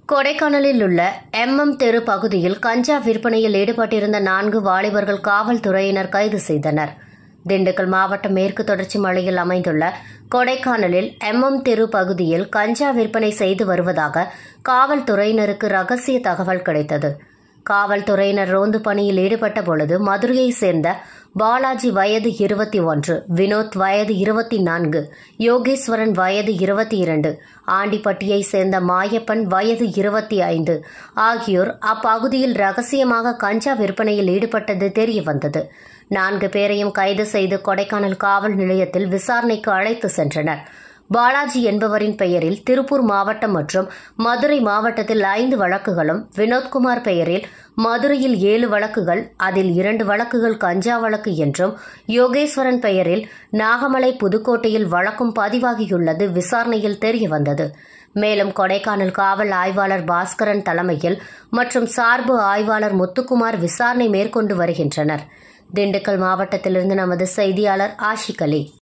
கொடைக்கானலில் உள்ள எம்எம் தெரு பகுதியில் கஞ்சா விற்பனையில் ஈடுபட்டிருந்த நான்கு வாலிபர்கள் காவல்துறையினர் கைது செய்தனர் திண்டுக்கல் மாவட்டம் மேற்கு தொடர்ச்சி மலையில் அமைந்துள்ள கொடைக்கானலில் எம்எம் தெரு பகுதியில் கஞ்சா விற்பனை செய்து வருவதாக காவல்துறையினருக்கு ரகசிய தகவல் கிடைத்தது காவல்துறையினர் ரோந்து பணியில் ஈடுபட்ட பொழுது மதுரையைச் சேர்ந்த பாலாஜி வயது இருபத்தி ஒன்று வினோத் வயது இருபத்தி நான்கு யோகேஸ்வரன் வயது இருபத்தி இரண்டு ஆண்டிப்பட்டியை சேர்ந்த மாயப்பன் வயது இருபத்தி ஐந்து ஆகியோர் அப்பகுதியில் ரகசியமாக கஞ்சா விற்பனையில் ஈடுபட்டது தெரியவந்தது நான்கு பேரையும் கைது செய்து கொடைக்கானல் காவல் நிலையத்தில் விசாரணைக்கு அழைத்து சென்றனர் பாலாஜி என்பவரின் பெயரில் திருப்பூர் மாவட்டம் மற்றும் மதுரை மாவட்டத்தில் ஐந்து வழக்குகளும் வினோத்குமார் பெயரில் மதுரையில் ஏழு வழக்குகள் அதில் இரண்டு வழக்குகள் கஞ்சா வழக்கு என்றும் யோகேஸ்வரன் பெயரில் நாகமலை புதுக்கோட்டையில் வழக்கும் பதிவாகியுள்ளது விசாரணையில் தெரியவந்தது மேலும் கொடைக்கானல் காவல் ஆய்வாளர் பாஸ்கரன் தலைமையில் மற்றும் சார்பு ஆய்வாளர் முத்துக்குமார் விசாரணை மேற்கொண்டு வருகின்றனர் திண்டுக்கல் மாவட்டத்திலிருந்து நமது செய்தியாளர் ஆஷிக் அலி